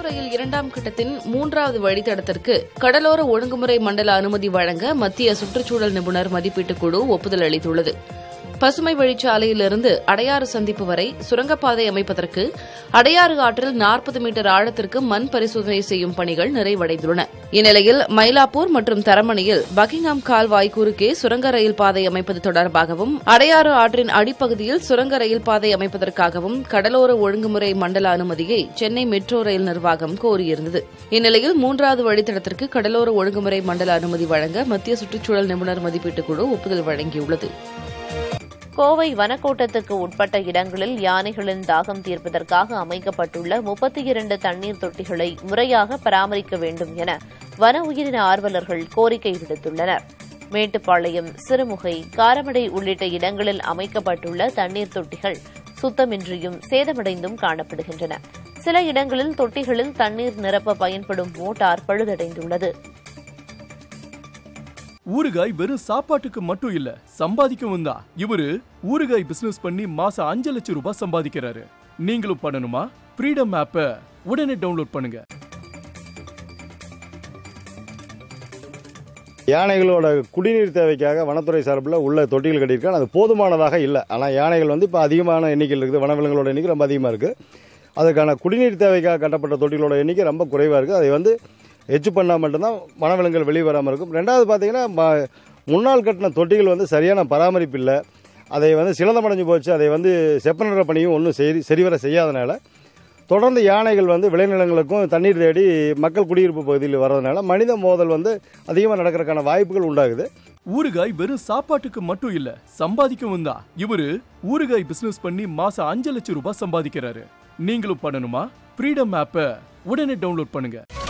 ரயில் இரண்டாம் கட்டத்தின் மூன்றாவது வழித்தடத்திற்கு கடலோர ஒழுங்குமுறை மண்டல அனுமதி வழங்க மத்திய சுற்றுச்சூழல் நிபுணர் மதிப்பீட்டுக் குழு ஒப்புதல் அளித்துள்ளது பசுமை வழிச்சாலையிலிருந்து அடையாறு சந்திப்பு வரை சுரங்கப்பாதை அமைப்பதற்கு அடையாறு ஆற்றில் நாற்பது மீட்டர் ஆழத்திற்கு மண் பரிசோதனை செய்யும் பணிகள் நிறைவடைந்துள்ளன இந்நிலையில் மயிலாப்பூர் மற்றும் தரமணியில் பக்கிங்ஹாம் கால்வாய் குறுக்கே சுரங்க ரயில் பாதை அமைப்பது தொடர்பாகவும் அடையாறு ஆற்றின் அடிப்பகுதியில் சுரங்க ரயில் பாதை அமைப்பதற்காகவும் கடலோர ஒழுங்குமுறை மண்டல அனுமதியை சென்னை மெட்ரோ ரயில் நிர்வாகம் கோரியிருந்தது இந்நிலையில் மூன்றாவது வழித்தடத்திற்கு கடலோர ஒழுங்குமுறை மண்டல அனுமதி வழங்க மத்திய சுற்றுச்சூழல் நிபுணர் மதிப்பீட்டுக் குழு ஒப்புதல் வழங்கியுள்ளது கோவை வனக்கோட்டத்துக்கு உட்பட்ட இடங்களில் யானைகளின் தாகம் தீர்ப்பதற்காக அமைக்கப்பட்டுள்ள முப்பத்தி இரண்டு தண்ணீர் தொட்டிகளை முறையாக பராமரிக்க வேண்டும் என வன உயிரின ஆர்வலர்கள் கோரிக்கை விடுத்துள்ளனர் மேட்டுப்பாளையம் சிறுமுகை காரமடை உள்ளிட்ட இடங்களில் அமைக்கப்பட்டுள்ள தண்ணீர் தொட்டிகள் சுத்தமின்றியும் சேதமடைந்தும் காணப்படுகின்றன சில இடங்களில் தொட்டிகளில் தண்ணீர் நிரப்ப பயன்படும் மோட்டார் பழுதடைந்துள்ளது ஊறுகாய் வெறும் சாப்பாட்டுக்கு மட்டும் இல்ல சம்பாதிக்கவும் தான் இவரு ஊறுகாய் பிசினஸ் பண்ணி மாசம் அஞ்சு லட்சம் ரூபாய் சம்பாதிக்கிறாரு நீங்களும் பண்ணணுமா ஃப்ரீடம் ஆப்பை உடனே டவுன்லோட் பண்ணுங்க யானைகளோட குடிநீர் தேவைக்காக வனத்துறை சார்பில் உள்ள தொட்டிகள் கட்டியிருக்காங்க அது போதுமானதாக இல்லை ஆனால் யானைகள் வந்து இப்போ அதிகமான எண்ணிக்கையில் இருக்குது வனவிலங்குகளோட எண்ணிக்கை ரொம்ப அதிகமாக இருக்குது அதுக்கான குடிநீர் தேவைக்காக கட்டப்பட்ட தொட்டிகளோட எண்ணிக்கை ரொம்ப குறைவாக இருக்குது அதை வந்து எச்சு பண்ணால் மட்டும்தான் வனவிலங்குகள் வெளியே வராமல் இருக்கும் ரெண்டாவது பார்த்தீங்கன்னா ம- முன்னால் கட்டின தொட்டிகள் வந்து சரியான பராமரிப்பு இல்லை அதை வந்து சிலந்தமடைஞ்சு போச்சு அதை வந்து செப்பனிடுற பணியும் ஒன்றும் சரி சரிவர செய்யாதனால தொடர்ந்து யானைகள் வந்து விளைநிலங்களுக்கும் தண்ணீர் தேடி மக்கள் குடியிருப்பு பகுதியில் வர்றதுனால மனித மோதல் வந்து அதிகமாக நடக்கிறதுக்கான வாய்ப்புகள் உண்டாகுது ஊறுகாய் வெறும் சாப்பாட்டுக்கு மட்டும் இல்ல சம்பாதிக்கவும் தான் இவரு ஊறுகாய் பிசினஸ் பண்ணி மாசம் அஞ்சு லட்சம் ரூபாய் சம்பாதிக்கிறாரு நீங்களும் பண்ணணுமா ஃப்ரீடம் ஆப்பை உடனே டவுன்லோட் பண்ணுங்க